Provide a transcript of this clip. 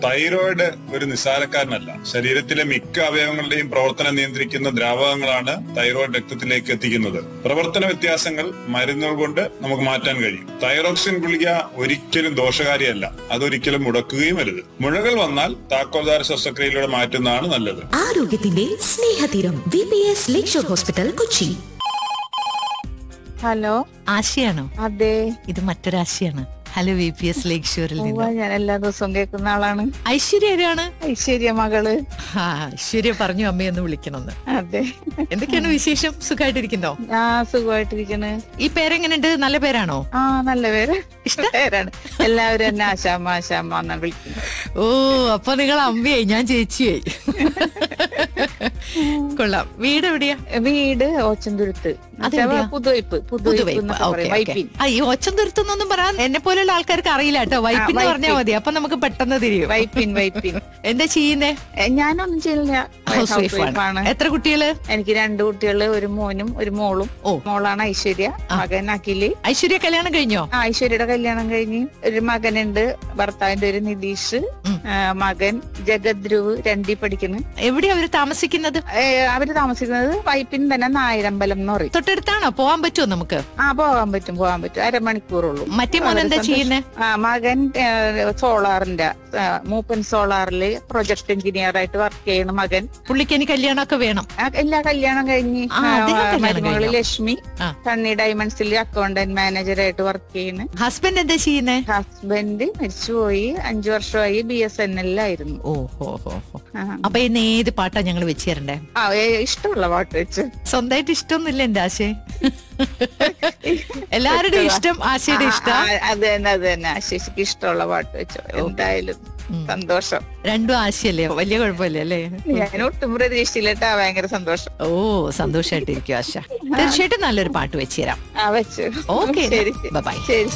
Thyroid ഒരു നിസ്സാരക്കാരനല്ല ശരീരത്തിലെ മിക്ക അവയവങ്ങളുടെയും പ്രവർത്തനം നിയന്ത്രിക്കുന്ന ദ്രാവകങ്ങളാണ് തൈറോയിഡ് രക്തത്തിലേക്ക് എത്തിക്കുന്നത് പ്രവർത്തന വ്യത്യാസങ്ങൾ മരുന്നുകൾ കൊണ്ട് നമുക്ക് മാറ്റാൻ കഴിയും തൈറോക്സിൻ ഗുളിക ഒരിക്കലും ദോഷകാരിയല്ല അതൊരിക്കലും മുടക്കുകയും അരുത് മുഴകൾ വന്നാൽ താക്കോൽദാര ശസ്ത്രക്രിയയിലൂടെ മാറ്റുന്നതാണ് നല്ലത് ആരോഗ്യത്തിന്റെ Snehatheeram V P S Lakeshore hospital Kochi hello ആശയാണോ അതെ ഇത് മറ്റൊരാശയാണ് ഹലോ വി പി എസ് ലേക്ക് ഷോറിൽ ഉവ്വ, നിന്ന് ഞാൻ എല്ലാ ദിവസവും കേൾക്കുന്ന ആളാണ് ഐശ്വര്യ ആരാണ് ഐശ്വര്യ മകള് ആ ഐശ്വര്യ പറഞ്ഞു അമ്മയൊന്ന് വിളിക്കണമെന്ന് അതെ എന്തൊക്കെയാണ് വിശേഷം സുഖമായിട്ടിരിക്കുന്നോ ആ സുഖമായിട്ടിരിക്കണ് ഈ പേരെങ്ങനെയുണ്ട് നല്ല പേരാണോ ആ നല്ല പേര് ഇഷ്ടം? പേരാണ് എല്ലാവരും എന്നെ ആശാമ്മ ആശാമ്മ എന്നാണ് വിളിക്കുന്നത് ഓ അപ്പൊ നിങ്ങൾ അമ്മയായി ഞാൻ ചേച്ചിയായി കൊള്ളാം വീട് എവിടെയാ വീട് ഓച്ചന്തുരുത്ത് അതെവിടെയാ? പുതുവൈപ്പ് പുതുവൈപ്പ് പുതുവൈപ്പ് എന്നൊക്കെ ഓക്കെ പറയും വൈപ്പിൻ ആ ഈ ഒച്ചം തുരുത്തൊന്നും പറയാൻ എന്നെ പോലെയുള്ള ആൾക്കാർക്ക് അറിയില്ല കേട്ടോ വൈപ്പിന് വൈപ്പിൻ. പറഞ്ഞാൽ മതി അപ്പൊ നമുക്ക് പെട്ടെന്ന് തിരിയും വൈപ്പിൻ വൈപ്പിൻ എന്താ ചെയ്യുന്നേ എ, ഞാനൊന്നും ചെയ്യില്ല ഹൗസ് ഹൗസ് വൈഫ് ആണ് വൈഫാണ് എത്ര കുട്ടികള് എനിക്ക് രണ്ട് കുട്ടികള് ഒരു മോനും ഒരു മോളും ഓ. മോളാണ് ഐശ്വര്യ മകൻ അഖില് ഐശ്വര്യ കല്യാണം കഴിഞ്ഞോ ആ ഐശ്വര്യയുടെ കല്യാണം കഴിഞ്ഞ് ഒരു മകനുണ്ട് ഭർത്താവിന്റെ ഒരു നിതീഷ് ഉം. ആ, മകൻ ജഗദ്രുവ് രണ്ടി പഠിക്കുന്നു എവിടെയാ അവര് താമസിക്കുന്നത് ഏ, അവര് താമസിക്കുന്നത് വൈപ്പിൻ തന്നെ നായരമ്പലം എന്ന് പറയും തൊട്ടടുത്താണോ പോവാൻ പറ്റുമോ നമുക്ക് ആ പോകാൻ പറ്റും പോകാൻ പറ്റും അരമണിക്കൂറുള്ളൂ മറ്റേ മോൻ എന്താ വളരെ ചെയ്യുന്നേ ആ മകൻ ഏ, സോളാറിന്റെ ആ, മൂപ്പൻ സോളാറില് പ്രൊജക്ട് എഞ്ചിനീയർ ആയിട്ട് വർക്ക് ചെയ്യണ മകൻ പുള്ളിക്ക് ഇനി കല്യാണമൊക്കെ വേണം ആ, എല്ലാ കല്യാണം കഴിഞ്ഞ് ആ, അദ്ദേഹം കല്യാണം മരുമകള് കഴിഞ്ഞോ? ലക്ഷ്മി ആ. സണ്ണി ഡയമണ്ട്സിൽ അക്കൗണ്ടന്റ് മാനേജറായിട്ട് വർക്ക് ചെയ്യുന്നു ഹസ്ബൻഡ് എന്താ ചെയ്യുന്നേ ഹസ്ബൻഡ് മരിച്ചുപോയി അഞ്ചു വർഷമായി ബി എസ് എൻ എല്ലായിരുന്നു ഓ ഹോ ഹോ ഹോ. അപ്പൊ ഇന്ന് ഏത് പാട്ടാ ഞങ്ങൾ വെച്ച് തരണ്ടേ ആ ഏ, ഇഷ്ടമുള്ള പാട്ട് വെച്ച് സ്വന്തമായിട്ട് ഇഷ്ടമൊന്നുമില്ല എന്റെ ആശേ എല്ലാവരുടെയും ഇഷ്ടം ആശയുടെ ഇഷ്ടം ആ, അത് തന്നെ അത് തന്നെ ആശിക്ക് ഇഷ്ടമുള്ള പാട്ട് വെച്ചോ എന്തായാലും ഉം. സന്തോഷം രണ്ടും ആശയല്ലേ വലിയ കുഴപ്പമില്ല അല്ലേ ഞാൻ ഒട്ടും പ്രതീക്ഷിച്ചില്ലട്ടാ ഭയങ്കര സന്തോഷം ഓ സന്തോഷമായിട്ടിരിക്കും ആശ തീർച്ചയായിട്ടും നല്ലൊരു പാട്ട് വെച്ച് തരാം ആ വെച്ചു ഓക്കെ ശരി ബൈ ശരി